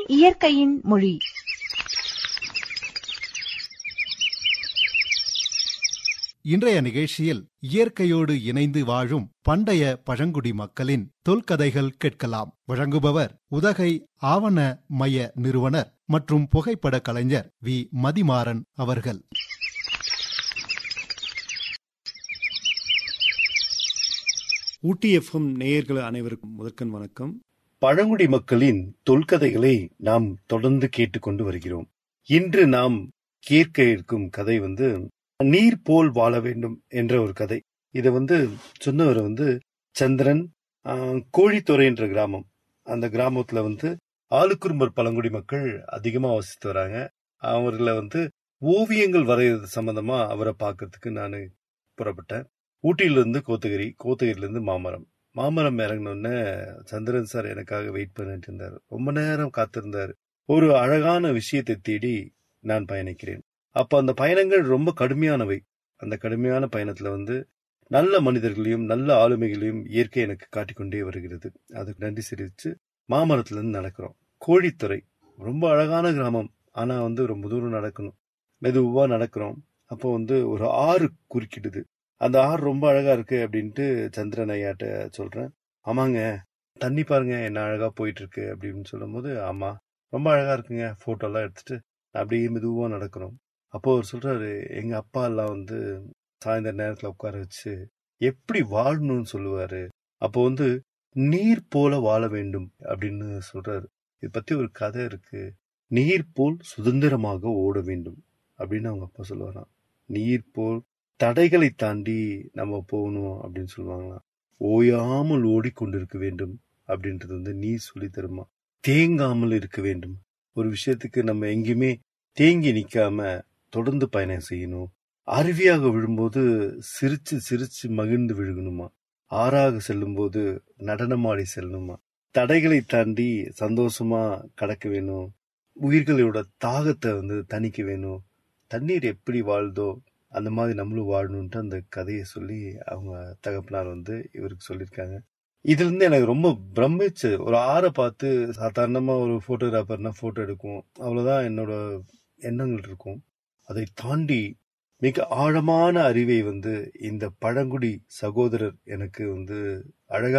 இயற்கையின் மொழி இன்றைய நிகழ்ச்சியில் இயற்கையோடு இணைந்து வாழும் பண்டைய பழங்குடி மக்களின் தொல்கதைகள் கேட்கலாம் வழங்குபவர் உதகை ஆவண மைய நிறுவனர் மற்றும் புகைப்பட கலைஞர் வி மதிமாறன் அவர்கள் ஊட்டி எஃப்எம் நேயர்கள் அனைவருக்கும் முதற்கண் வணக்கம் பழங்குடி மக்களின் தொல்கதைகளை நாம் தொடர்ந்து கேட்டுக்கொண்டு வருகிறோம் இன்று நாம் கேட்க இருக்கும் கதை வந்து நீர் போல் வாழ வேண்டும் என்ற ஒரு கதை இதை வந்து சொன்னவர் வந்து சந்திரன் ஆஹ், கோழித்துறை என்ற கிராமம் அந்த கிராமத்துல வந்து ஆளுக்குறும்பர் பழங்குடி மக்கள் அதிகமா வசித்து வராங்க அவர்களை வந்து ஓவியங்கள் வரைகிறது சம்பந்தமா அவரை பார்க்கறதுக்கு நான் புறப்பட்டேன் ஊட்டியிலிருந்து கோத்தகிரி கோத்தகிரியிலிருந்து மாமரம் மாமரம் இறங்கினோடனே சந்திரன் சார் எனக்காக வெயிட் பண்ணிட்டு இருந்தார் ரொம்ப நேரம் காத்திருந்தார் ஒரு அழகான விஷயத்தை தேடி நான் பயணிக்கிறேன் அப்ப அந்த பயணங்கள் ரொம்ப கடுமையானவை அந்த கடுமையான பயணத்துல வந்து நல்ல மனிதர்களையும் நல்ல ஆளுமைகளையும் இயற்கை எனக்கு காட்டிக்கொண்டே வருகிறது அதுக்கு நன்றி தெரிவித்து மாமரத்துல இருந்து நடக்கிறோம் கோழித்துறை ரொம்ப அழகான கிராமம் ஆனா வந்து ரொம்ப தூரம் நடக்கணும் மெதுவா நடக்கிறோம் அப்போ வந்து ஒரு ஆறு குறுக்கிடுது அந்த ஆறு ரொம்ப அழகா இருக்கு அப்படின்ட்டு சந்திரன் ஐயாட்ட சொல்றேன் ஆமாங்க தண்ணி பாருங்க என்ன அழகா போயிட்டு இருக்கு அப்படின்னு சொல்லும்போது ஆமா ரொம்ப அழகா இருக்குங்க போட்டோ எல்லாம் எடுத்துட்டு அப்படியே மெதுவா நடக்கிறோம் அப்போ அவர் சொல்றாரு எங்க அப்பா எல்லாம் வந்து சாயந்தர நேரத்துல உட்கார வச்சு எப்படி வாழணும்னு சொல்லுவாரு அப்போ வந்து நீர் போல வாழ வேண்டும் அப்படின்னு சொல்றாரு இதை பத்தி ஒரு கதை இருக்கு நீர் போல் சுதந்திரமாக ஓட வேண்டும் அப்படின்னு அவங்க அப்பா சொல்லுவாராம் நீர் போல் தடைகளை தாண்டி நம்ம போகணும் அப்படின்னு சொல்லுவாங்களாம் ஓயாமல் ஓடிக்கொண்டிருக்க வேண்டும் அப்படின்றது வந்து நீர் சொல்லி தருமா தேங்காமல் இருக்க வேண்டும் ஒரு விஷயத்துக்கு நம்ம எங்கேயுமே தேங்கி நிக்காம தொடர்ந்து பயணம் செய்யணும் அருவியாக விழும்போது சிரிச்சு சிரிச்சு மகிழ்ந்து விழுகணுமா ஆறாக செல்லும்போது நடனமாடி செல்லணுமா தடைகளை தாண்டி சந்தோஷமா கடக்க வேணும் உயிர்களோட தாகத்தை வந்து தணிக்க வேணும் தண்ணீர் எப்படி வாழ்தோ அந்த மாதிரி நம்மளும் வாழணும்ட்டு அந்த கதையை சொல்லி அவங்க தகப்பனார் வந்து இவருக்கு சொல்லியிருக்காங்க இதுல இருந்து எனக்கு ரொம்ப பிரமிச்சு ஒரு ஆறை பார்த்து சாதாரணமா ஒரு போட்டோகிராஃபர்னா போட்டோ எடுக்கும் அவ்வளவுதான் என்னோட எண்ணங்கள் இருக்கும் அதை தாண்டி மிக ஆழமான அறிவை வந்து இந்த பழங்குடி சகோதரர் எனக்கு வந்து அழகா